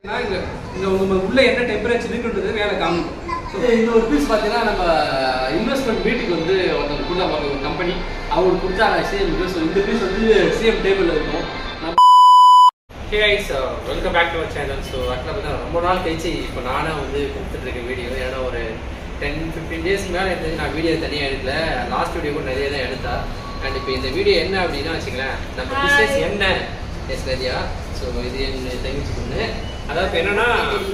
இங்க இங்க உங்க உள்ள என்ன டெம்பரேச்சர் இருக்குன்றது மேல காமிக்கும் ஸோ இந்த ஒரு பீஸ் பார்த்தீங்கன்னா நம்ம இன்வெஸ்ட்மெண்ட் வீட்டுக்கு வந்து ஒருத்தர் கொடுத்தாங்க ஒரு கம்பெனி அவர் கொடுத்தாங்க சேம் ஸோ இந்த பீஸ் வந்து சேம் டேபிள் இருக்கும் hey guys welcome back to our channel so ஆக்சுவலாக பார்த்தா ரொம்ப நாள் கழிச்சு இப்போ நானே வந்து கொடுத்துட்டு இருக்கேன் வீடியோ ஏன்னா ஒரு டென் ஃபிஃப்டீன் டேஸ் மேலே எடுத்து நான் வீடியோ தனியாக எடுக்கல லாஸ்ட் வீடியோ கூட நிறைய தான் எடுத்தா அண்ட் இப்போ இந்த வீடியோ என்ன அப்படின்னா வச்சுங்களேன் நம்ம பிஸ்னஸ் என்ன எஸ் நதியா ஸோ இது என்ன தங்கச்சி பொண்ணு அதாவது இப்போ என்னன்னா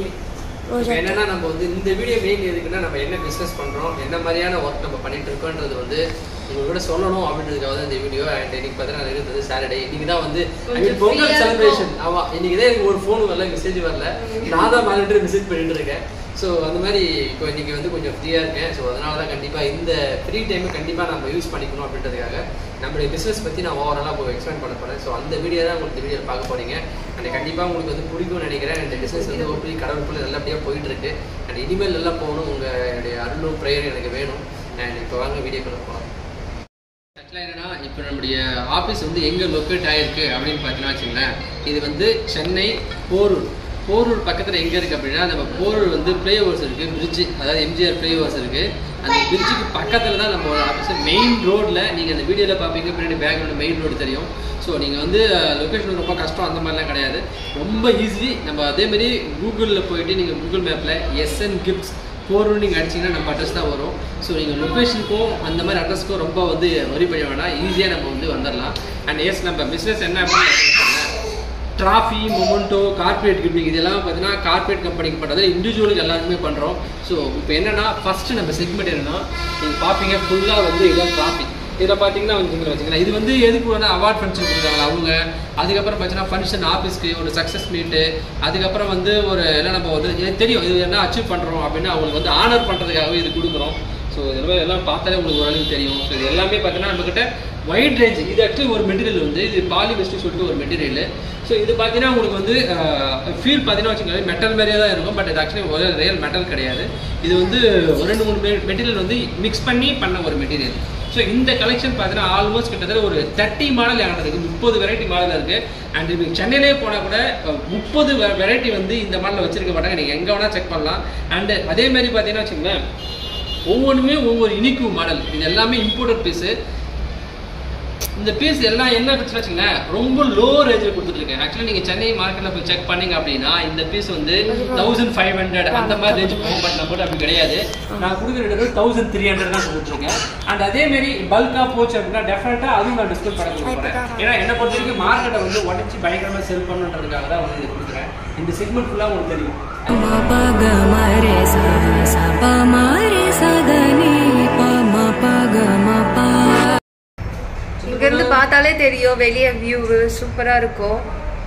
இப்ப என்னன்னா நம்ம வந்து இந்த வீடியோ மெயின் எதுக்குன்னா நம்ம என்ன பிசினஸ் பண்றோம் என்ன மாதிரியான ஒர்க் நம்ம பண்ணிட்டு இருக்கோன்றது வந்து உங்களோட சொல்லணும் அப்படின்றதுக்காக தான் இந்த வீடியோ அண்ட் இன்னைக்கு பார்த்தீங்கன்னா இருந்தது சாட்டர்டே இன்னைக்கு தான் வந்து I mean, கொஞ்சம் பொங்கல் free-ஆ செலிப்ரேஷன் ஆமா இன்னைக்கு தான் எனக்கு ஒரு ஃபோன் வரல மெசேஜ் வரல நான் தான் மானிட்டர் மெசேஜ் பண்ணிட்டு இருக்கேன் ஸோ அந்த மாதிரி இப்போ இன்னைக்கு வந்து கொஞ்சம் ஃப்ரீயாக இருக்கேன் ஸோ அதனால தான் கண்டிப்பாக இந்த ஃப்ரீ டைமை கண்டிப்பாக நம்ம யூஸ் பண்ணிக்கணும் அப்படின்றதுக்காக நம்மளுடைய பிஸ்னஸ் பற்றி நான் ஓவராலாக இப்போ எக்ஸ்பிளைன் பண்ண போகிறேன் ஸோ அந்த வீடியோ தான் உங்களுக்கு இந்த வீடியோ பார்க்க போறீங்க அண்ட் கண்டிப்பாக உங்களுக்கு வந்து பிடிக்கும்னு நினைக்கிறேன் இந்த பிஸ்னஸ் வந்து ஒரு கடவுளுக்குள்ள நல்லபடியாக போயிட்டு இருக்கு அண்ட் இனிமேல் நல்லா போகணும் உங்களுடைய அருளும் ப்ரேயர் எனக்கு வேணும் அண்ட் இப்போ வாங்க வீடியோக்குள்ள போகலாம் ஆக்சுவலாக என்னன்னா இப்போ நம்முடைய ஆஃபீஸ் வந்து எங்கே லொக்கேட் ஆகிருக்கு அப்படின்னு பார்த்தீங்கன்னா வச்சுங்களேன் இது வந்து சென்னை போரூர் போரூர் பக்கத்தில் எங்கே இருக்குது அப்படின்னா நம்ம போரூர் வந்து ஃப்ளை ஓவர்ஸ் இருக்குது பிரிட்ஜு அதாவது எம்ஜிஆர் ஃப்ளை ஓவர்ஸ் இருக்குது அந்த பிரிட்ஜுக்கு பக்கத்தில் தான் நம்ம ஆஃபீஸ் மெயின் ரோட்டில் நீங்கள் அந்த வீடியோவில் பார்ப்பீங்க பின்னாடி பேக்ரவுண்ட் மெயின் ரோடு தெரியும் ஸோ நீங்கள் வந்து லொக்கேஷன் ரொம்ப கஷ்டம் அந்த மாதிரிலாம் கிடையாது ரொம்ப ஈஸி நம்ம அதேமாரி கூகுளில் போயிட்டு நீங்கள் கூகுள் மேப்பில் எஸ்என் கிஃப்ட்ஸ் போர்னு நீங்கள் அடிச்சிங்கன்னா நம்ம அட்ரஸ் தான் வரும் ஸோ நீங்கள் லொக்கேஷனுக்கும் அந்த மாதிரி அட்ரஸ்க்கும் ரொம்ப வந்து வரி பண்ண வேணாம் ஈஸியாக நம்ம வந்து வந்துடலாம் அண்ட் எஸ் நம்ம பிஸ்னஸ் என்ன அப்படின்னு ட்ராஃபி மொமெண்டோ கார்பரேட் கிஃப்டிங் இதெல்லாம் பார்த்தீங்கன்னா கார்பரேட் கம்பெனிக்கு பண்ணுறது இண்டிவிஜுவலுக்கு எல்லாருமே பண்ணுறோம் ஸோ இப்போ என்னன்னா ஃபஸ்ட்டு நம்ம செக்மெண்ட் என்னன்னா நீங்கள் பார்ப்பீங்க ஃபுல்லாக வந்து இதான் ட்ராஃபி இதில் பார்த்தீங்கன்னா வச்சுங்களேன் வச்சுக்கலாம் இது வந்து எதுக்கு வந்து அவார்ட் ஃபங்க்ஷன் கொடுக்குறாங்க அவங்க அதுக்கப்புறம் பார்த்தீங்கன்னா ஃபங்க்ஷன் ஆஃபீஸ்க்கு ஒரு சக்ஸஸ் மீட்டு அதுக்கப்புறம் வந்து ஒரு என்ன நம்ம வந்து எனக்கு தெரியும் இது என்ன அச்சீவ் பண்ணுறோம் அப்படின்னு அவங்களுக்கு வந்து ஆனர் பண்ணுறதுக்காகவே இது கொடுக்குறோம் ஸோ இதெல்லாம் எல்லாம் பார்த்தாலே உங்களுக்கு ஓரளவுக்கு தெரியும் ஸோ இது எல்லாமே பார்த்தீங்கன்னா நம்மக்கிட்ட வைட் ரேஞ்ச் இது ஆக்சுவலி ஒரு மெட்டீரியல் வந்து இது பாலிவெஸ்ட் சொல்லிட்டு ஒரு மெட்டீரியல் ஸோ இது பார்த்தீங்கன்னா உங்களுக்கு வந்து ஃபீல் பார்த்தீங்கன்னா வச்சுக்கோங்க மெட்டல் மாதிரியே தான் இருக்கும் பட் இது ஆக்சுவலி ஒரு ரியல் மெட்டல் கிடையாது இது வந்து ஒரு ரெண்டு மூணு மெட்டீரியல் வந்து மிக்ஸ் பண்ணி பண்ண ஒரு மெட்டீரியல் ஸோ இந்த கலெக்ஷன் பார்த்தீங்கன்னா ஆல்மோஸ்ட் கிட்டத்தட்ட ஒரு தேர்ட்டி மாடல் இருக்கு முப்பது வெரைட்டி மாடல் இருக்குது அண்ட் இப்போ சென்னையிலே போனால் கூட முப்பது வெரைட்டி வந்து இந்த மாடலில் வச்சிருக்க மாட்டாங்க நீங்கள் எங்கே வேணால் செக் பண்ணலாம் அண்டு அதே மாதிரி பார்த்தீங்கன்னா வச்சுக்கோங்களேன் ஒவ்வொன்றுமே ஒவ்வொரு இனிக்கு மாடல் இது எல்லாமே இம்போர்ட்டட் பீஸு இந்த பீஸ் எல்லாம் என்ன பிரச்சனை வச்சுங்களேன் ரொம்ப லோ ரேஞ்சில் கொடுத்துட்ருக்கேன் ஆக்சுவலி நீங்கள் சென்னை மார்க்கெட்டில் போய் செக் பண்ணீங்க அப்படின்னா இந்த பீஸ் வந்து தௌசண்ட் ஃபைவ் ஹண்ட்ரட் அந்த மாதிரி ரேஞ்ச் போகும் பட் நம்ம அப்படி கிடையாது நான் கொடுக்குற ரேட் தௌசண்ட் த்ரீ ஹண்ட்ரட் தான் கொடுத்துருக்கேன் அண்ட் அதேமாரி பல்காக போச்சு அப்படின்னா டெஃபினட்டாக அதுவும் நான் டிஸ்கவுண்ட் பண்ண கொடுக்குறேன் ஏன்னா என்னை பொறுத்த வரைக்கும் மார்க்கெட்டை வந்து உடச்சி பயங்கரமாக செல் பண்ணுன்றதுக்காக தான் வந்து இது கொடுக்குறேன் இந்த செக்மெண்ட் ஃபுல்லாக உங்களுக்கு தெரியும் पग मरे सा सा प मरे सा द नि प म प ग म प இங்க இருந்து பார்த்தாலே தெரியும் வெளியே வியூ சூப்பரா இருக்கும்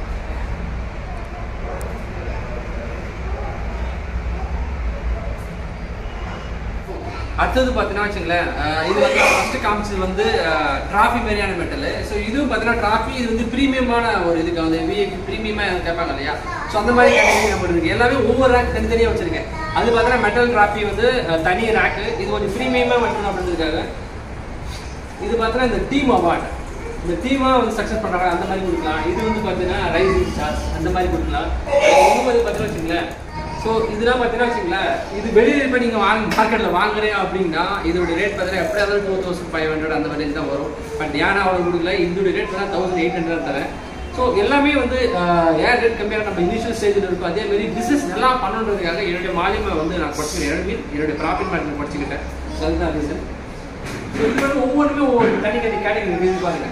அடுத்தது பார்த்தீங்கன்னா வச்சுங்களேன் அஹ் இது வந்து ஃபர்ஸ்ட் காமிச்சது வந்து டிராஃபி மாதிரியான மெட்டல் ஸோ இதுவும் பார்த்தீங்கன்னா டிராஃபி இது வந்து ப்ரீமியமான ஒரு இதுக்கு வந்து விஐபி ப்ரீமியமாக கேட்பாங்க இல்லையா ஸோ அந்த மாதிரி கேட்டகரி நம்ம இருக்கு எல்லாமே ஒவ்வொரு ரேக் தனித்தனியாக வச்சிருக்கேன் அது பார்த்தீங்கன்னா மெட்டல் டிராஃபி வந்து அஹ், தனி ரேக்கு இது கொஞ்சம் ப்ரீமியமாக மட்டும் அப்படின்றதுக்காக இது பார்த்தீங்கன்னா இந்த டீம் அவார்ட் இந்த டீமாக வந்து சக்ஸஸ் பண்ணுறாங்க அந்த மாதிரி கொடுக்கலாம் இது வந்து பார்த்தீங்கன்னா ரைசிங் ஸ்டார்ஸ் அந்த மாதிரி கொடுக்கலாம் இது வந்து பார்த்தீங்கன்னா வச்சுங்களேன் ஸோ இதெல்லாம் பார்த்தீங்கன்னா வச்சுங்களேன் இது வெளியில் இப்போ நீங்கள் வாங்க மார்க்கெட்டில் வாங்குறேன் அப்படின்னா இதோட ரேட் பார்த்தீங்கன்னா எப்படியா இருந்தாலும் டூ தௌசண்ட் ஃபைவ் ஹண்ட்ரட் அந்த மாதிரி தான் வரும் பட் ஏன்னா அவ்வளோ கொடுக்கல இதோட ரேட் பார்த்தா தௌசண்ட் எயிட் ஹண்ட்ரட் தரேன் ஸோ எல்லாமே வந்து ஆஹ், ஏன் ரேட் கம்மியாக நம்ம இனிஷியல் ஸ்டேஜில் இருக்கும் அதே மாதிரி பிஸ்னஸ் நல்லா பண்ணுன்றதுக்காக என்னுடைய மாலியமை வந்து நான் படிச்சுக்கிறேன் என்னுடைய என்னுடைய ப்ராஃபிட் மார்ஜின் படிச்சுக்கிட்டேன் So அதுதான் ரீசன் ஸோ இது வந்து ஒவ்வொன்றுமே ஒவ்வொரு தனி தனி கேட்டகரி இருக்குது பாருங்க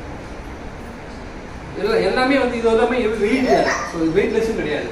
எல்லாம் எல்லாமே வந்து இது எல்லாமே வெயிட் ஸோ வெயிட்லெஸ்ஸும் கிடையாது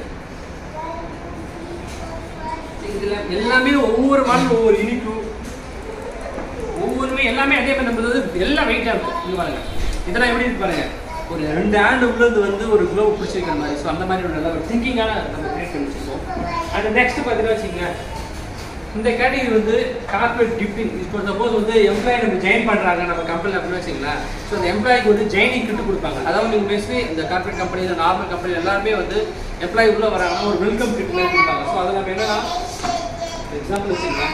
இதுல எல்லாமே ஒவ்வொரு மாடலும் ஒவ்வொரு இனிக்கும் ஒவ்வொருமே எல்லாமே அதே மாதிரி நம்ம வந்து எல்லாம் வெயிட்டாக இருக்கும் இது பாருங்க இதெல்லாம் எப்படி இருக்கு பாருங்க ஒரு ரெண்டு ஹேண்ட் உள்ளது வந்து ஒரு க்ளோ பிடிச்சிருக்கிற மாதிரி ஸோ அந்த மாதிரி ஒரு நல்ல ஒரு திங்கிங்கான நம்ம கிரியேட் பண்ணி வச்சுருக்கோம் அண்ட் நெக்ஸ்ட் பார்த்தீங்கன்னா வச்சுக்கோங்க இந்த கேட்டகரி வந்து கார்பரேட் கிஃப்டிங் இப்போ சப்போஸ் வந்து எம்ப்ளாயி நம்ம ஜாயின் பண்ணுறாங்க நம்ம கம்பெனியில் அப்படின்னு வச்சுங்களேன் ஸோ அந்த எம்ப்ளாய்க்கு வந்து ஜாயினிங் கிட்டு கொடுப்பாங்க அதாவது நீங்கள் பேசி இந்த கார்பரேட் கம்பெனி இந்த நார்மல் கம்பெனி எல்லாருமே வந்து எம்ப்ளாயி உள்ளே வராங்கன்னா ஒரு வெல்கம் கிட் மாதிரி கொடுப்பாங்க ஸோ அதை நம்ம என்னன்னா எக்ஸாம்பிள் வச்சுக்கலாம்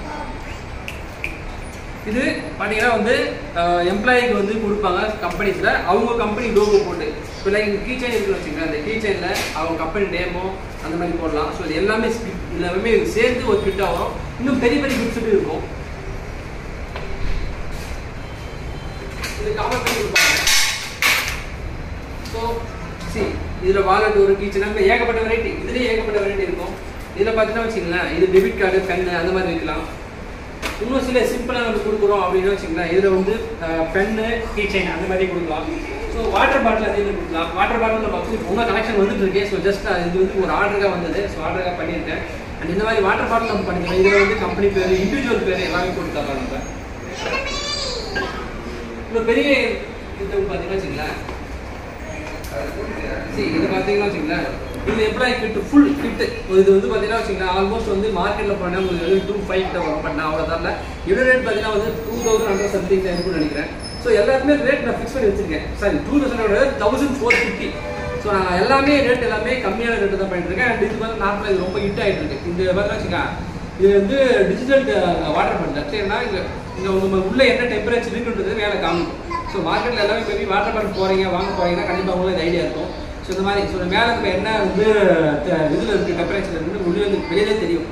இது பார்த்தீங்கன்னா வந்து எம்ப்ளாயிக்கு வந்து கொடுப்பாங்க கம்பெனிஸில் அவங்க கம்பெனி லோகோ போட்டு இப்போ லைக் கீ செயின் இருக்குன்னு வச்சுக்கோங்க அந்த கீ செயினில் அவங்க கம்பெனி நேமோ அந்த மாதிரி போடலாம் ஸோ இது எல்லாமே skip- இது எல்லாமே சேர்ந்து ஒரு கிட்டாக வரும் இன்னும் பெரிய பெரிய கிஃப்ட்ஸ் இருக்கும் இது கவர் பண்ணி கொடுப்பாங்க ஸோ சி இதில் வாலெட் ஒரு கீச்சன் நம்ம ஏகப்பட்ட வெரைட்டி இதுலேயே ஏகப்பட்ட வெரைட்டி இருக்கும் இதில் பார்த்தீங்கன்னா வச்சுங்களேன் இது டெபிட் கார்டு பென்னு அந்த மாதிரி வைக்கலாம் இன்னும் சில சிம்பிளாக நம்ம கொடுக்குறோம் அப்படின்னு வச்சுங்களேன் இதில் வந்து பென்னு கீச்சைன் அந்த மாதிரி கொடுக்கலாம் ஸோ வாட்டர் பாட்டில் அதே மாதிரி கொடுக்கலாம் வாட்டர் பாட்டில் நம்ம இன்னும் கலெக்ஷன் வந்துட்டு இருக்கு ஸோ ஜஸ்ட் இது வந்து ஒரு ஆர்டராக வந்தது ஸோ ஆர்டராக பண்ணியிருக்கேன் அண்ட் இந்த மாதிரி வாட்டர் பாட்டில் நம்ம பண்ணிக்கலாம் இதில் வந்து கம்பெனி பேர் இண்டிவிஜுவல் பேர் எல்லாமே போட்டு தரலாம் நம்ம இப்போ பெரிய இது பார்த்தீங்கன்னா வச்சுங்களேன் சரி இது பார்த்தீங்கன்னா வச்சுங்களேன் இது எம்ப்ளாயி கிட் ஃபுல் கிட் இது வந்து பார்த்தீங்கன்னா வச்சுங்களேன் ஆல்மோஸ்ட் வந்து மார்க்கெட்டில் போனால் உங்களுக்கு வந்து டூ ஃபைவ் கிட்ட வரும் பட் நான் அவ்வளோ தரல இதோட ரேட் பார்த்தீங்கன்னா வந்து டூ தௌசண்ட் ஹண்ட்ரட் சம்திங் தான் இருக்கும்னு நினைக்கிறேன் ஸோ எல்லாருமே ரேட் நான் ஃபிக்ஸ் பண்ணி வச்சிருக்கேன் சாரி டூ தௌசண்டோட தௌசண்ட் ஃபோர் ஃபிஃப்டி ஸோ நான் எல்லாமே ரேட் எல்லாமே கம்மியான ரேட்டு தான் பண்ணிட்டு இருக்கேன் அண்ட் இது வந்து நார்மலாக இது ரொம்ப ஹிட் ஆகிட்டு இருக்கு இந்த மாதிரி வச்சுக்கேன் இது வந்து டிஜிட்டல் வாட்டர் பாட்டில் சரினா இங்கே இங்கே உங்க உள்ள என்ன டெம்பரேச்சர் இருக்குன்றது மேலே காமிக்கும் ஸோ மார்க்கெட்டில் எல்லாமே மேபி வாட்டர் பாட்டில் போகிறீங்க வாங்க போகிறீங்கன்னா கண்டிப்பாக உங்களுக்கு ஐடியா இருக்கும் ஸோ இந்த மாதிரி ஸோ மேலே இருக்க என்ன வந்து இதில் இருக்குது டெம்பரேச்சர் இருக்குது உள்ளே வந்து வெளியிலே தெரியும்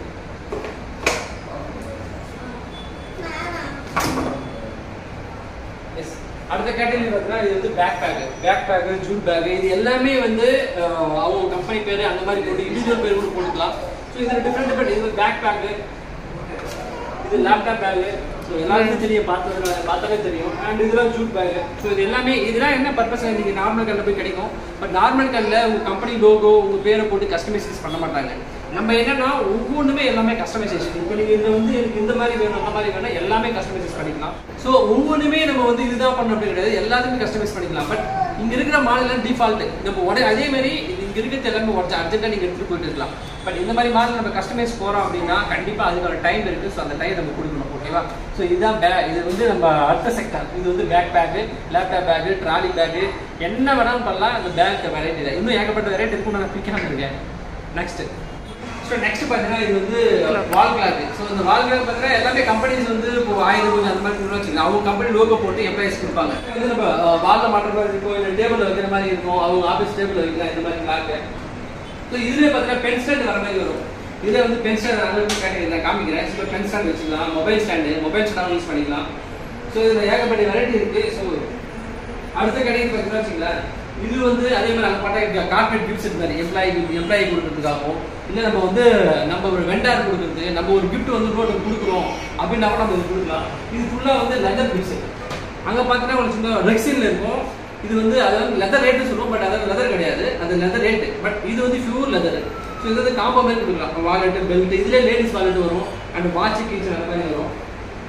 எஸ் அடுத்த கேட்டகரி பார்த்தீங்கன்னா இது வந்து bag bag bag bag jute bag இது எல்லாமே வந்து அஹ், அவங்க கம்பெனி பேர் அந்த மாதிரி போட்டு இண்டிவிஜுவல் பேர் கூட போட்டுக்கலாம் ஸோ இதில் டிஃப்ரெண்ட் டிஃப்ரெண்ட் இது பேக் பேக்கு இது லேப்டாப் பேகு ஸோ எல்லாருக்கும் தெரியும் பார்த்தது பார்த்தாலே தெரியும் அண்ட் இதெல்லாம் ஜூட் பேகு ஸோ இது எல்லாமே இதெல்லாம் என்ன பர்பஸ் நீங்கள் நார்மல் கல்லில் போய் கிடைக்கும் பட் நார்மல் கல்லில் உங்கள் கம்பெனி லோகோ உங்கள் பேரை போட்டு கஸ்டமைசேஷன் பண்ண மாட்டாங்க நம்ம என்னன்னா ஒவ்வொன்றுமே எல்லாமே கஸ்டமைசேஷன் இப்போ நீங்கள் இதில் வந்து எனக்கு இந்த மாதிரி வேணும் அந்த மாதிரி வேணும் எல்லாமே கஸ்டமைசேஷன் பண்ணிக்கலாம் ஸோ ஒவ்வொன்றுமே நம்ம வந்து இதுதான் பண்ண அப்படி கிடையாது எல்லாத்துக்குமே கஸ்டமைஸ் பண்ணிக்கலாம் பட் இங்க இருக்கிற மாடல் டிஃபால்ட் நம்ம உடனே அதே மாதிரி இது இங்க இருக்கிறது எல்லாமே உடச்சு அர்ஜென்ட்டாக நீங்க எடுத்துட்டு போயிட்டு இருக்கலாம் பட் இந்த மாதிரி மாடல் நம்ம கஸ்டமைஸ் போறோம் அப்படின்னா கண்டிப்பா அதுக்கான டைம் இருக்கு ஸோ அந்த டைம் நம்ம கொடுக்கணும் ஓகேவா ஸோ இதுதான் பே இது வந்து நம்ம அடுத்த செக்டர் இது வந்து bag bag laptop bag trolley bag என்ன வேணாலும் பண்ணலாம் அந்த பேக் வெரைட்டி தான் இன்னும் ஏகப்பட்ட வெரைட்டி இருக்கும் நான் பிக்காம இருக்கேன் நெக்ஸ்ட் ஸோ நெக்ஸ்ட் பார்த்தீங்கன்னா இது வந்து வால் கிளாக் ஸோ இந்த வால் கிளாக் பார்த்தீங்கன்னா எல்லாமே கம்பெனிஸ் வந்து இப்போ ஆயிரம் ரூபாய் அந்த மாதிரி கொடுத்து வச்சுக்கலாம் அவங்க கம்பெனி லோகோ போட்டு எம்ப்ளாயிஸ் கொடுப்பாங்க இது வந்து நம்ம வாலில் மாட்டுற மாதிரி இருக்கும் இல்லை டேபிளில் வைக்கிற மாதிரி இருக்கும் அவங்க ஆஃபீஸ் டேபிளில் வைக்கலாம் இந்த மாதிரி கிளாக்கு ஸோ இதுலேயே பார்த்தீங்கன்னா பென் ஸ்டாண்ட் வர மாதிரி வரும் இதில் வந்து பென் ஸ்டாண்ட் அளவுக்கு கேட்டகரி நான் காமிக்கிறேன் ஸோ பென் ஸ்டாண்ட் வச்சுக்கலாம் mobile stand mobile stand use பண்ணிக்கலாம் ஸோ இதில் ஏகப்பட்ட வெரைட்டி இருக்குது ஸோ அடுத்த கடைக்கு பார்த்தீங்கன்னா வச்சுங்களேன் இது வந்து அதே மாதிரி அந்த பட்ட கார்பரேட் கிஃப்ட்ஸ் இருந்தாரு எம்ப்ளாயி எம்ப்ளாயி கொடுக்கறதுக்காகவும் இல்லை நம்ம வந்து நம்ம ஒரு வெண்டார் கொடுக்குறது நம்ம ஒரு gift வந்து இன்னொரு கொடுக்குறோம் அப்படின்னா கூட நம்ம இது கொடுக்கலாம் இது ஃபுல்லாக வந்து லெதர் கிஃப்ட்ஸ் அங்கே பார்த்தீங்கன்னா ஒரு சின்ன ரெக்ஸில் இருக்கும் இது வந்து அதாவது லெதர் ரேட்டு சொல்லுவோம் பட் அதாவது லெதர் கிடையாது அது லெதர் ரேட்டு பட் இது வந்து பியூர் லெதர் ஸோ இது வந்து காம்போ மாதிரி கொடுக்கலாம் வாலெட்டு பெல்ட் இதுலேயே லேடிஸ் வாலெட் வரும் அண்ட் வாட்ச் கீச்சன் அந்த மாதிரி வரும்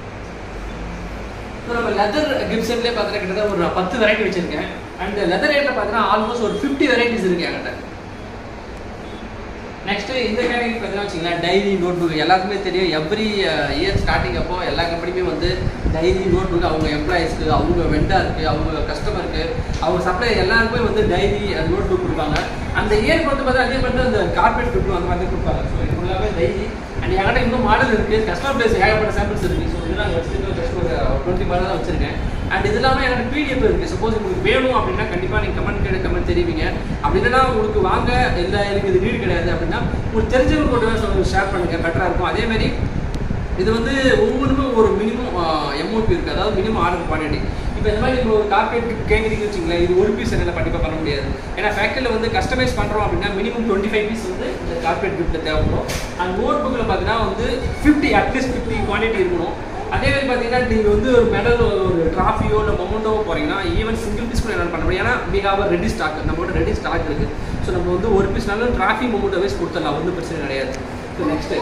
ஸோ நம்ம லெதர் கிப்சன்லேயே பார்த்தீங்கன்னா கிட்டத்தட்ட ஒரு பத்து வெரைட்டி வச்சிருக்கேன் அண்ட் லெதர் ரேட்டில் பார்த்தீங்கன்னா ஆல்மோஸ்ட் ஒரு ஃபிஃப்டி வெரைட்டிஸ் இருக்கு என்கிட்ட நெக்ஸ்ட் இந்த கேட்டகரி பார்த்தீங்கன்னா வச்சுங்களேன் டைரி நோட் புக் எல்லாருக்குமே தெரியும் எவ்ரி இயர் ஸ்டார்டிங் அப்போ எல்லா கம்பெனியுமே வந்து டைரி நோட் புக் அவங்க எம்ப்ளாயிஸ்க்கு அவங்க வெண்டாருக்கு அவங்க கஸ்டமருக்கு அவங்க சப்ளை எல்லாருக்குமே வந்து டைரி நோட் புக் கொடுப்பாங்க அந்த இயர் வந்து பார்த்தா அதே மாதிரி அந்த கார்பரேட் கொடுக்கும் அந்த மாதிரி கொடுப்பாங்க ஸோ இது ஃபுல்லாகவே டைரி அண்ட் என்கிட்ட இன்னும் மாடல் இருக்குது கஸ்டமர் பிளேஸ் ஏகப்பட்ட சாம்பிள்ஸ் இருக்குது ஸோ இதெல்லாம் வச்சுட்டு ஜஸ்ட் ஒரு டுவெண்ட்டி மாடல் தான் வச்சிருக்கேன் அண்ட் இது இல்லாமல் எனக்கு பிடிஎஃப் இருக்குது சப்போஸ் உங்களுக்கு வேணும் அப்படின்னா கண்டிப்பாக நீங்கள் கமெண்ட் கேட்டு கமெண்ட் தெரிவிங்க அப்படி இல்லைன்னா உங்களுக்கு வாங்க இல்லை எனக்கு இது நீடு கிடையாது அப்படின்னா உங்களுக்கு தெரிஞ்சவங்க கூட ஷேர் பண்ணுங்கள் பெட்டராக இருக்கும் அதே மாதிரி இது வந்து ஒவ்வொன்றுமே ஒரு மினிமம் எம்ஓபி இருக்குது அதாவது மினிமம் ஆர்டர் குவான்டிட்டி இப்போ இந்த மாதிரி ஒரு கார்பரேட் கேட்குறீங்க வச்சுங்களேன் இது ஒரு பீஸ் என்னால் கண்டிப்பாக பண்ண முடியாது ஏன்னா ஃபேக்டரியில் வந்து கஸ்டமைஸ் பண்ணுறோம் அப்படின்னா மினிமம் டுவெண்ட்டி ஃபைவ் பீஸ் வந்து இந்த கார்பரேட் கிஃப்ட்டில் தேவைப்படும் அண்ட் நோட் புக்கில் பார்த்தீங்கன்னா வந்து ஃபிஃப்டி அட்லீஸ்ட் ஃபிஃப்டி குவான்டிட்டி இருக்கணும் அதே மாதிரி பார்த்தீங்கன்னா நீங்கள் வந்து ஒரு மெடல் ஒரு ட்ராஃபியோ இல்லை மொமெண்டோவோ போகிறீங்கன்னா ஈவன் சிங்கிள் பீஸ் கூட என்னால் பண்ண முடியும் ஏன்னா we have a ready stock நம்மளோட ரெடி ஸ்டாக் இருக்குது ஸோ நம்ம வந்து ஒரு பீஸ்னாலும் ட்ராஃபி மொமெண்டோ வைஸ் கொடுத்துடலாம் ஒன்றும் பிரச்சனை கிடையாது ஸோ நெக்ஸ்ட்டு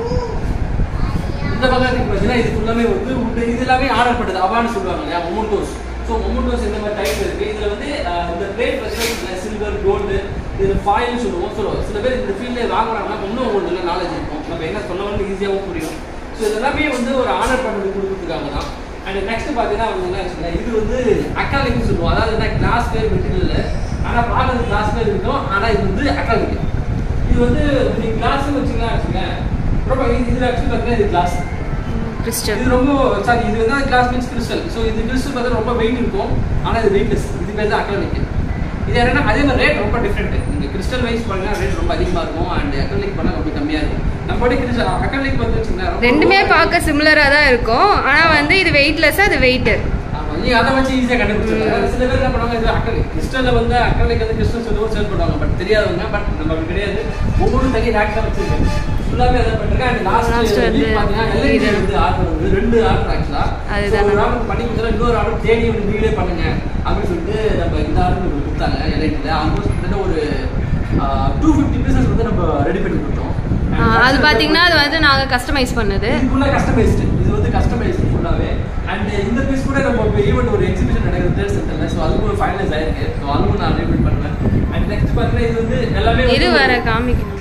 இந்த பக்கத்துக்கு பார்த்தீங்கன்னா இது ஃபுல்லாமே வந்து wood. இது எல்லாமே ஆர்டர் பண்ணுறது அவான்னு சொல்லுவாங்க இல்லையா மொமெண்டோஸ் ஸோ மொமெண்டோஸ் இந்த மாதிரி டைப் இருக்கு இதில் வந்து அஹ், இந்த பிளேட் பார்த்தீங்கன்னா சில்வர் கோல்டு இது ஃபாயில்னு சொல்லுவோம் ஸோ சில பேர் இந்த ஃபீல்டில் வாங்குறாங்கன்னா இன்னும் உங்களுக்கு நல்ல நாலேஜ் இருக்கும் நம்ம என்ன சொல்லணும்னு ஈஸியாகவும் புரியும் ஸோ இதெல்லாமே வந்து ஒரு ஆர்டர் பண்ணது கொடுக்கறதுக்காக தான் அண்ட் நெக்ஸ்ட் பார்த்தீங்கன்னா வந்து என்ன வச்சுக்கோங்களேன், இது வந்து அக்காலிக்னு சொல்லுவோம் அதாவது என்ன கிளாஸ் பேர் மெட்டீரியல் ஆனால் பார்க்கறது கிளாஸ் பேர் இருக்கும் ஆனால் இது வந்து அக்காலிக் இது வந்து நீங்கள் கிளாஸ்னு வச்சுக்கலாம் வச்சுக்கோங்களேன் ரொம்ப இது இதில் ஆக்சுவலி பார்த்தீங்கன்னா இது கிளாஸ் கிறிஸ்டல் இது ரொம்ப சாரி இது வந்து கிளாஸ் மீன்ஸ் கிறிஸ்டல் ஸோ இது கிறிஸ்டல் பார்த்தா ரொம்ப வெயிட் இருக்கும் ஆனால் இது வெயிட்லெஸ் இது பேர் தான் அக்ரலிக் இது என்னன்னா அதே மாதிரி ரேட் ரொம்ப டிஃப்ரெண்ட் நீங்கள் கிறிஸ்டல் வைஸ் பண்ணா ரேட் ரொம்ப அதிகமாக இருக்கும் அண்ட் அக்ரலிக் பண்ணால் ரொம்ப கம்மியாக இருக்கும் நம்ம போய் கிறிஸ்டல் அக்ரலிக் வந்து வச்சுக்கோங்களேன், ரொம்ப ரெண்டுமே low- பார்க்க சிமிலராக தான் இருக்கும் ஆனால் வந்து இது வெயிட்லெஸ் அது வெயிட் ஆமா, நீங்க அதை வச்சு ஈஸியா கண்டுபிடிச்சிடலாம் சில பேர் என்ன பண்ணுவாங்க இது அக்கலிக் கிறிஸ்டல்ல வந்து அக்கலிக் வந்து கிறிஸ்டல் சொல்லி சேல் பண்ணுவாங்க பட் தெரியாதவங்க பட் நம்ம அப்படி கிடையாது ஒவ்வொரு தனி ரேக் தான் வச்சிருக்கேன் ஃபுல்லாவே அதை பண்ணிருக்கேன் அண்ட் லாஸ்ட் Last வந்து வீக் பாத்தீங்கன்னா எல்ஐடி இது. வந்து ஆர்டர் வந்து ரெண்டு ஆர்டர் ஆக்சுவலா அதுதான். ஒரு ஆர்டர் பண்ணி கொடுத்தா இன்னொரு ஆர்டர் தேடி வந்து நீங்களே பண்ணுங்க அப்படின்னு சொல்லிட்டு நம்ம இந்த ஆர்டர் கொடுத்தாங்க எல்ஐடியில் ஆல்மோஸ்ட் கிட்டத்தட்ட ஒரு டூ ஃபிஃப்டி பீசஸ் வந்து நம்ம ரெடி பண்ணி கொடுத்தோம் அது பார்த்தீங்கன்னா அது வந்து நாங்கள் கஸ்டமைஸ் பண்ணது இது ஃபுல்லாக கஸ்டமைஸ்டு இது வந்து கஸ்டமைஸ்டு ஃபுல்லாகவே அண்ட் இந்த பீஸ் கூட நம்ம இப்போ ஈவெண்ட் ஒரு எக்ஸிபிஷன் நடக்குது தேர்ட் சென்டரில் ஸோ அதுக்கும் ஒரு ஃபைனலைஸ் ஆயிருக்கு ஸோ அதுவும் நான் ரிவீட் பண்ணுவேன் அண்ட் நெக்ஸ்ட் பார்த்தீங்கன்னா இது வந்து எல்லாமே இது வந்து வேற காமிக்கணும்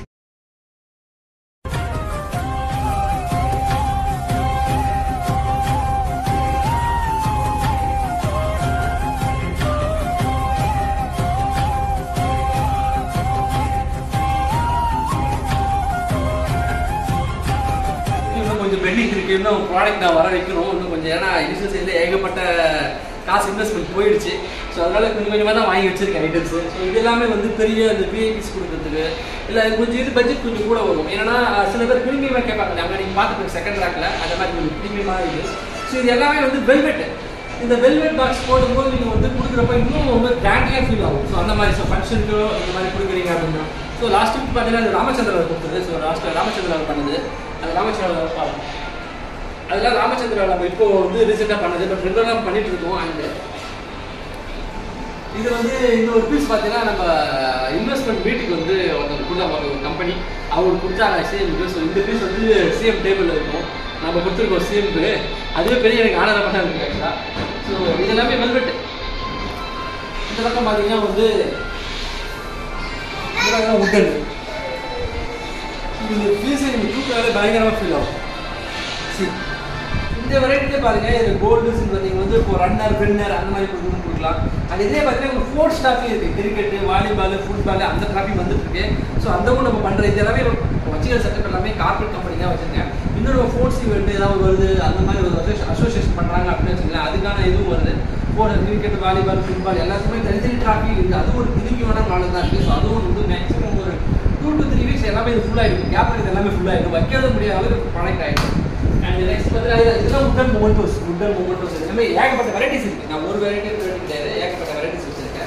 இன்னும் கொஞ்சம் பெண்டிங் இருக்கு இன்னும் ப்ராடக்ட் நான் வர வைக்கணும் இன்னும் கொஞ்சம் ஏன்னா இனிஷியல் சைடில் ஏகப்பட்ட காசு இன்வெஸ்ட்மெண்ட் போயிடுச்சு ஸோ அதனால கொஞ்சம் கொஞ்சமாக தான் வாங்கி வச்சிருக்கேன் ஐட்டம்ஸ் ஸோ இது எல்லாமே வந்து பெரிய அந்த விஐபிஸ் கொடுக்கறதுக்கு இல்லை கொஞ்சம் இது பட்ஜெட் கொஞ்சம் கூட வரும் ஏன்னா சில பேர் ப்ரீமியமாக கேட்பாங்க அங்கே நீங்கள் பார்த்துட்டு செகண்ட் ரேக்கில் அந்த மாதிரி கொஞ்சம் ப்ரீமியமாக இருக்குது ஸோ இது எல்லாமே வந்து வெல்வெட் இந்த வெல்வெட் பாக்ஸ் போடும்போது நீங்கள் வந்து கொடுக்குறப்ப இன்னும் ரொம்ப கிராண்டியாக ஃபீல் ஆகும் ஸோ அந்த மாதிரி ஸோ ஃபங்க்ஷனுக்கோ இந்த மாதிரி கொடுக்குறீங்க அப்படின்னா ஸோ லாஸ்ட் வீக் பார்த்தீங்கன்னா அது ராமச்சந்திரன் கொடுத்தது ஸோ லாஸ்ட் ராமச்சந்திரன் பண்ணது அது ராமச்சந்திரன் பாருங்க அதெல்லாம் ராமச்சந்திரன் நம்ம இப்போ வந்து ரீசெண்டாக பண்ணது பட் ரெகுலராக பண்ணிட்டு இருக்கோம் அண்ட் இது வந்து இந்த ஒரு பீஸ் பார்த்தீங்கன்னா நம்ம இன்வெஸ்ட்மெண்ட் மீட்டிங் வந்து ஒருத்தர் கொடுத்தாங்க ஒரு கம்பெனி அவங்களுக்கு கொடுத்தாங்க சிஎம் ஸோ இந்த பீஸ் வந்து சிஎம் டேபிளில் இருக்கும் நம்ம கொடுத்துருக்கோம் சிஎம்க்கு அதுவே பெரிய எனக்கு ஆனந்தமாக தான் இருக்கு ஆக்சுவலாக ஸோ இது எல்லாமே வெல்வெட் இந்த பக்கம் பார்த்தீங்கன்னா வந்து உட்டன் இந்த பீஸை நீங்கள் தூக்கினாலே பயங்கரமாக ஃபீல் ஆகும் See, இந்த வெரைட்டிலே பாருங்க இது கோல்டு சில்வர் நீங்கள் வந்து இப்போ ரன்னர் வின்னர் அந்த மாதிரி கொடுக்கணும் கொடுக்கலாம் அது இதே பார்த்தீங்கன்னா உங்களுக்கு ஸ்போர்ட்ஸ் ட்ராஃபி இருக்கு கிரிக்கெட் வாலிபால் ஃபுட்பால் அந்த ட்ராஃபி வந்துட்டு இருக்கு ஸோ அந்த நம்ம பண்ணுறது இது எல்லாமே வச்சுக்கிற செட்டப் எல்லாமே கார்பரேட் கம்பெனி தான் வச்சிருக்கேன் இன்னொரு ஸ்போர்ட்ஸ் ஈவெண்ட் ஏதாவது வருது அந்த மாதிரி ஒரு அசோசியேஷன் பண்ணுறாங்க அப்படின்னு வச்சுக்கலாம் அதுக்கான இதுவும் வருது போன கிரிக்கெட் வாலிபால் ஃபுட்பால் எல்லாத்துக்குமே தனித்தனி ட்ராஃபி இருக்குது அது ஒரு திரும்பியான நாள் தான் இருக்குது ஸோ அதுவும் வந்து மேக்ஸிமம் ஒரு டூ டு த்ரீ வீக்ஸ் எல்லாமே இது ஃபுல் ஆகிடும் கேப் இருக்குது எல்லாமே ஃபுல் ஆகிடும் வைக்காத முடியாத அளவுக்கு ப்ராடக்ட் ஆகிடும் அண்ட் நெக்ஸ்ட் பார்த்தீங்கன்னா இதெல்லாம் உட்டன் மொமெண்டோஸ் உட்டன் மொமெண்டோஸ் எல்லாமே ஏகப்பட்ட வெரைட்டிஸ் இருக்கு நான் ஒரு வெரைட்டி வெரைட்டி கிடையாது ஏகப்பட்ட வெரைட்டிஸ் வச்சிருக்கேன்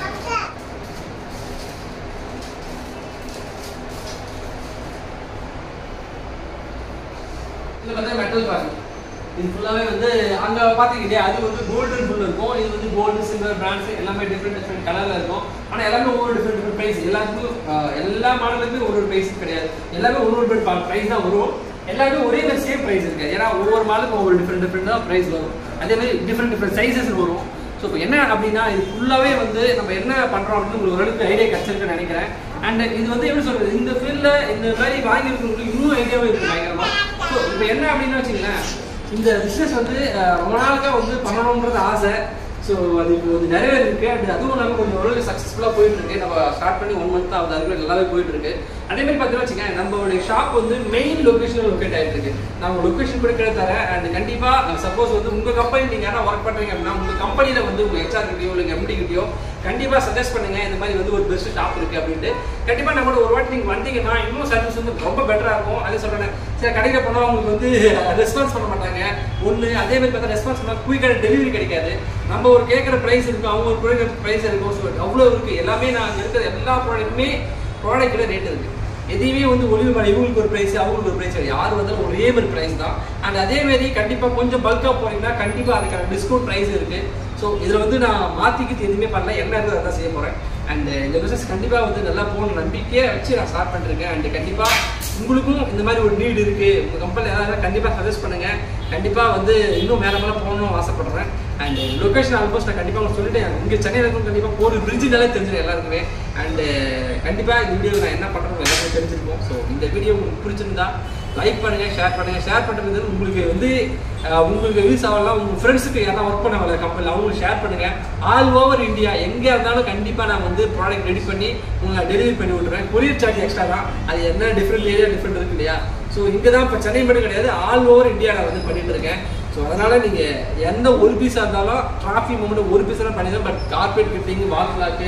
இதில் பார்த்தா மெட்டல் பாருங்க இது ஃபுல்லாகவே வந்து அங்கே பார்த்தீங்க இல்லையா அது வந்து கோல்டன் ஃபுல் இருக்கும் இது வந்து கோல்டு சில்வர் பிராண்ட்ஸ் எல்லாமே டிஃப்ரெண்ட் டிஃப்ரெண்ட் கலரில் இருக்கும் ஆனால் எல்லாமே ஒவ்வொரு டிஃப்ரெண்ட் டிஃப்ரெண்ட் ப்ரைஸ் எல்லாத்துக்கும் ஆஹ், எல்லா மாடலுக்குமே ஒரு ஒரு ப்ரைஸ் கிடையாது எல்லாமே ஒரு ஒரு ப்ரைஸ் தான் வரும் எல்லாமே ஒரே மாதிரி சேம் ப்ரைஸ் இருக்கு ஏன்னா ஒவ்வொரு மாலுக்கும் ஒவ்வொரு டிஃப்ரெண்ட் டிஃப்ரெண்ட் தான் ப்ரைஸ் வரும் அதே மாதிரி டிஃப்ரெண்ட் டிஃப்ரெண்ட் சைஸஸ் வரும் ஸோ இப்போ என்ன அப்படின்னா இது ஃபுல்லாகவே வந்து நம்ம என்ன பண்ணுறோம் அப்படின்னு உங்களுக்கு ஓரளவுக்கு ஐடியா கிடச்சிருக்குன்னு நினைக்கிறேன் அண்ட் இது வந்து எப்படி சொல்றது இந்த ஃபீல்டில் இந்த மாதிரி வாங்கியிருக்கிறவங்களுக்கு இன்னும் ஐடியாவே இருக்கு பயங்கரமாக ஸோ இப்போ என்ன அப்படின்னு வச்சுங்களேன் இந்த பிஸ்னஸ் வந்து அஹ், ரொம்ப நாளுக்காக வந்து பண்ணணுன்றது ஆசை ஸோ அது இப்போ வந்து நிறைவேறிருக்கு அண்ட் அதுவும் இல்லாமல் கொஞ்சம் ஓரளவுக்கு சக்ஸஸ்ஃபுல்லாக போயிட்டு இருக்கு நம்ம ஸ்டார்ட் பண்ணி ஒன் மந்த் ஆகுது அதுக்குள்ள நல்லாவே போயிட்டு இருக்கு அதே மாதிரி பார்த்தீங்கன்னா வச்சுக்கோங்க நம்மளுடைய ஷாப் வந்து மெயின் லொக்கேஷனில் லொக்கேட் ஆகிட்டு இருக்கு நான் லொக்கேஷன் கூட கிடையாது தரேன் அண்ட் கண்டிப்பாக சப்போஸ் வந்து உங்கள் கம்பெனி நீங்கள் யாரா ஒர்க் பண்ணுறீங்க அப்படின்னா உங்கள் கம்பெனியில் வந்து உங்கள் ஹெச்ஆர் கிட்டயோ இல்லை எம்டி கிட்டயோ கண்டிப்பாக சஜஸ்ட் பண்ணுங்க இந்த மாதிரி வந்து ஒரு பெஸ்ட் ஷாப் இருக்கு அப்படின்ட்டு கண்டிப்பாக நம்மளோட ஒரு வாட்டி நீங்கள் வந்தீங்கன்னா இன்னும் சர்வீஸ் வந்து ரொம்ப பெட்டராக இருக்கும் அதே சொல்கிறேன் சில கடையில் போனால் உங்களுக்கு வந்து ரெஸ்பான்ஸ் பண்ண மாட்டாங்க ஒன்று அதே மாதிரி பார்த்தா ரெஸ்பான்ஸ் பண்ணால் குயிக்கான டெலிவரி கிடைக்காது நம்ம ஒரு கேட்குற ப்ரைஸ் இருக்கும் அவங்க ஒரு கேட்குற ப்ரைஸ் இருக்கும் ஸோ அவ்வளோ இருக்குது எல்லாமே நான் இருக்கிற எல்லா ப்ராடக்ட்டுமே ப்ராடக்ட்டோட ரேட் இருக்குது எதையுமே வந்து ஒளிவு மேலே இவங்களுக்கு ஒரு ப்ரைஸ் அவங்களுக்கு ஒரு ப்ரைஸ் யார் வந்தாலும் ஒரே மாதிரி ப்ரைஸ் தான் அண்ட் அதே மாதிரி கண்டிப்பாக கொஞ்சம் பல்காக போனீங்கன்னா கண்டிப்பாக அதுக்கான டிஸ்கவுண்ட் ப்ரைஸ் இருக்குது ஸோ இதில் வந்து நான் மாற்றிக்கிட்டு எதுவுமே பண்ணல என்ன இருக்குது அதான் செய்ய போகிறேன் அண்ட் இந்த பிஸ்னஸ் கண்டிப்பாக வந்து நல்லா போகணும் நம்பிக்கையை வச்சு நான் ஸ்டார்ட் பண்ணிருக்கேன் அண்ட் கண்டிப்பாக உங்களுக்கும் இந்த மாதிரி ஒரு நீடு இருக்குது உங்கள் கம்பெனி ஏதாவது கண்டிப்பாக சஜஸ்ட் பண்ணுங்கள் கண்டிப்பாக வந்து இன்னும் மேலே மேலே போகணும்னு ஆசைப்படுறேன் அண்ட் லொக்கேஷன் ஆல்மோஸ்ட் நான் கண்டிப்பாக உங்களுக்கு சொல்லிட்டேன் இங்கே சென்னையில் இருக்கும் கண்டிப்பாக போகிற பிரிட்ஜுனாலே தெரிஞ்சிடும் எல்லாருக்குமே அண்டு கண்டிப்பாக இந்த வீடியோ நான் என்ன பண்ணுறேன் எல்லாருமே தெரிஞ்சிருக்கும் ஸோ இந்த வீடியோ உங்களுக்கு பிடிச்சிருந்தா லைக் பண்ணுங்க ஷேர் பண்ணுங்க ஷேர் பண்ணுறது வந்து உங்களுக்கு வந்து அஹ், உங்களுக்கு யூஸ் ஆகலாம் உங்க ஃப்ரெண்ட்ஸுக்கு யாரா ஒர்க் பண்ண வர கம்பெனியில் அவங்களுக்கு ஷேர் பண்ணுங்க ஆல் ஓவர் இந்தியா எங்கே இருந்தாலும் கண்டிப்பாக நான் வந்து ப்ராடக்ட் ரெடி பண்ணி உங்களுக்கு டெலிவரி பண்ணி விட்டுறேன் கொரியர் சார்ஜ் எக்ஸ்ட்ரா தான் அது என்ன டிஃப்ரெண்ட் ஏரியா டிஃப்ரெண்ட் இருக்கு இல்லையா ஸோ இங்கே தான் இப்போ சென்னை மட்டும் கிடையாது ஆல் ஓவர் இந்தியா நான் வந்து பண்ணிட்டு இருக்கேன் ஸோ அதனால நீங்கள் எந்த ஒரு பீஸாக இருந்தாலும் டிராஃபிக் மூமெண்ட் ஒரு பீஸ் தான் பண்ணிடுறேன் பட் கார்பெட் கிட்டிங் வால் கிளாக்கு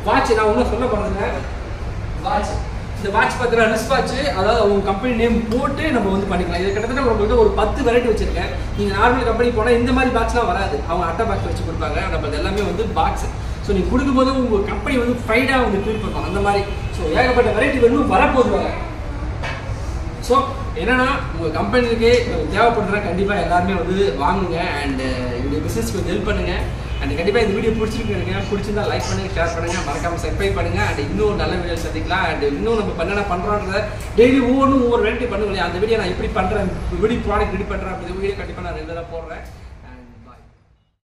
வாட்ச் நான் ஒன்றும் சொல்ல போகிறதுங்க வாட்ச் இந்த வாட்ச் பார்த்தீங்கன்னா ரிஸ்ட் வாட்ச் அதாவது அவங்க கம்பெனி நேம் போட்டு நம்ம வந்து பண்ணிக்கலாம் இது கிட்டத்தட்ட உங்கள்கிட்ட ஒரு பத்து வெரைட்டி வச்சிருக்கேன் நீங்கள் நார்மல் கம்பெனி போனால் இந்த மாதிரி பாக்ஸ்லாம் வராது அவங்க அட்டை பாக்ஸ் வச்சு கொடுப்பாங்க நம்ம அது எல்லாமே வந்து பாக்ஸ் ஸோ நீங்கள் கொடுக்கும்போது உங்கள் கம்பெனி வந்து ஃபைடாக வந்து ட்ரீட் பண்ணுவோம் அந்த மாதிரி ஸோ ஏகப்பட்ட வெரைட்டி இன்னும் வரப்போகுது வர ஸோ என்னன்னா உங்கள் கம்பெனிக்கு தேவைப்படுறதுனா கண்டிப்பாக எல்லாருமே வந்து வாங்குங்க அண்ட் இந்த பிஸ்னஸ்க்கு வந்து ஹெல்ப் பண்ணுங்க அண்ட் கண்டிப்பாக இந்த வீடியோ பிடிச்சிருக்கு நினைக்கிறேன் பிடிச்சிருந்தா லைக் பண்ணுங்க ஷேர் பண்ணுங்க மறக்காம சப்ஸ்கிரைப் பண்ணுங்க அண்ட் இன்னும் நல்ல வீடியோ சந்திக்கலாம் அண்ட் இன்னும் நம்ம பண்ண பண்றோன்றத டெய்லி ஒவ்வொன்றும் ஒவ்வொரு வெரைட்டி பண்ணுங்க இல்லையா அந்த வீடியோ நான் எப்படி பண்றேன் எப்படி ப்ராடக்ட் ரெடி பண்றேன் அப்படி வீடியோ கண்டிப்பாக நான் ரெகுலராக போடுறேன்